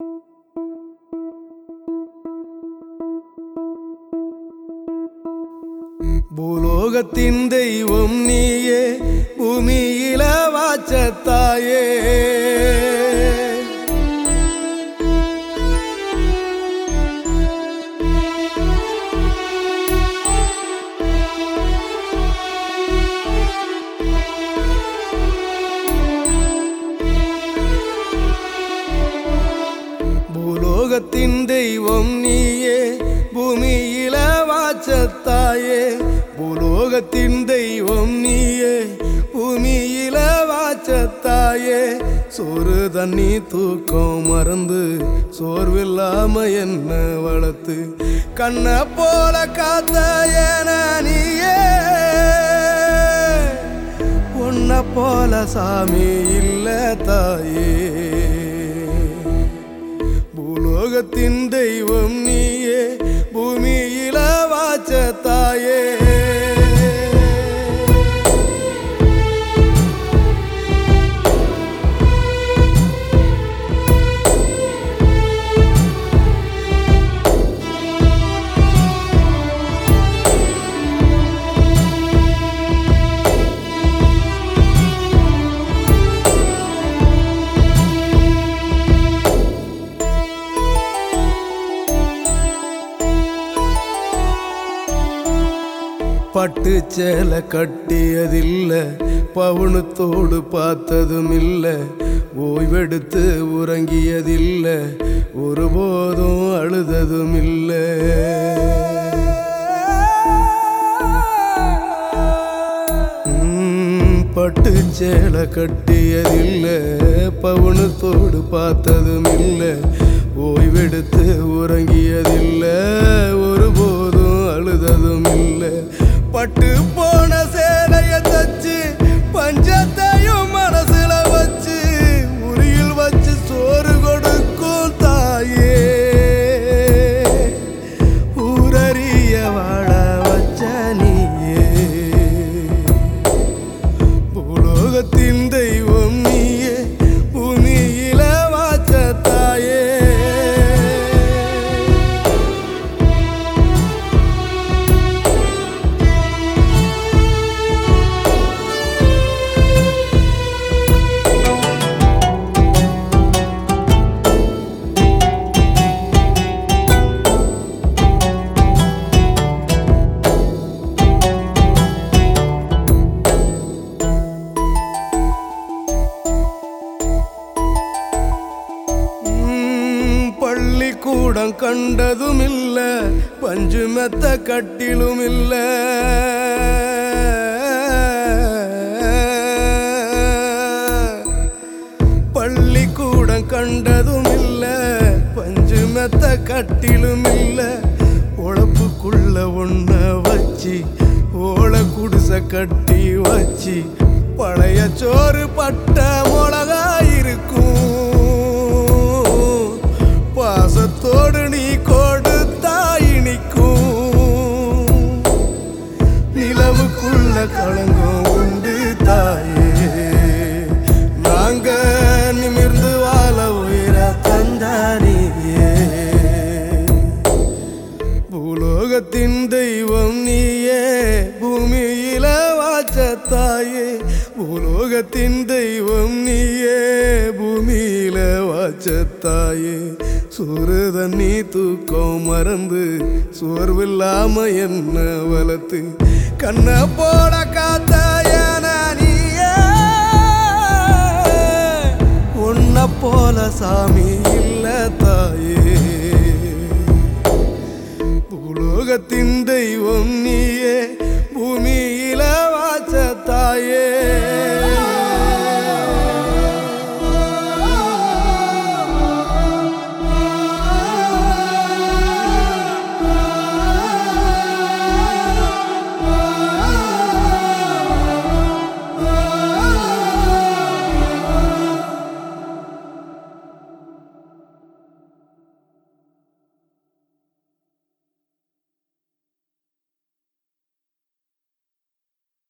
பூலோகத்தின் தெய்வம் நீயே பூமியில வாச்சத்தாயே பூலோகத்தின் தெய்வம் நீயே பூமியில வாச்சத்தாயே பூலோகத்தின் தெய்வம் நீயே பூமியில வாச்சத்தாயே சோறு தண்ணி தூக்கம் மறந்து சோர்வில்லாம என்ன வளர்த்து கண்ண போல காத்த ஏன நீயே உன்னை போல சாமி இல்ல தாயே பூலோகத்தின் தெய்வம் நீயே பூமியில வாச்ச தாயே பட்டு சேலை கட்டியதில்ல பவுனத்தோடு பார்த்ததும் இல்ல ஓய்வெடுத்து உறங்கியதில்ல ஒருபோதும் அழுததும் இல்லை ம், பட்டு சேலை கட்டியதில்ல பவுனத்தோடு பார்த்ததும் இல்ல ஓய்வெடுத்து உறங்கியதில்ல ஒருபோதும் அழுததும் இல்ல பட்டு போன சேலைய தச்சு பஞ்சத்தையும் மனசுல வச்சு உரியில் வச்சு சோறு கொடுக்கும் தாயே ஊரறிய வாழ வச்ச நீயே பூலோகத்தின் தெய்வம் நீயே பூமியில வாச்ச தாயே ம், பள்ளிக்கூடம் கண்டதும் இல்ல பஞ்சு மெத்த கட்டிலும் இல்ல பள்ளிக்கூடம் கண்டதும் இல்ல பஞ்சு மெத்த கட்டிலும் இல்ல உழப்புக்குள்ள ஒண்ண வச்சு ஓல குடிசை கட்டி வச்சு பழைய சோறு பட்ட மிளகா இருக்கும் பாசத்தோடு நீ கொடுத்தா இனிக்கும் நிலவுக்குள்ள களங்கம் உண்டு தாயே நாங்க நிமிர்ந்து வாழ உயிர தந்தாரியே பூலோகத்தின் தெய்வம் நீயே பூமியில வாச்ச தாயே பூலோகத்தின் தெய்வம் நீயே பூமியில வாச்ச தாயே சோறு தண்ணி தூக்கம் மறந்து சோர்வில்லாம என்ன வளர்த்து கண்ண போட காத்த ஏன நீயே உன்னை போல சாமி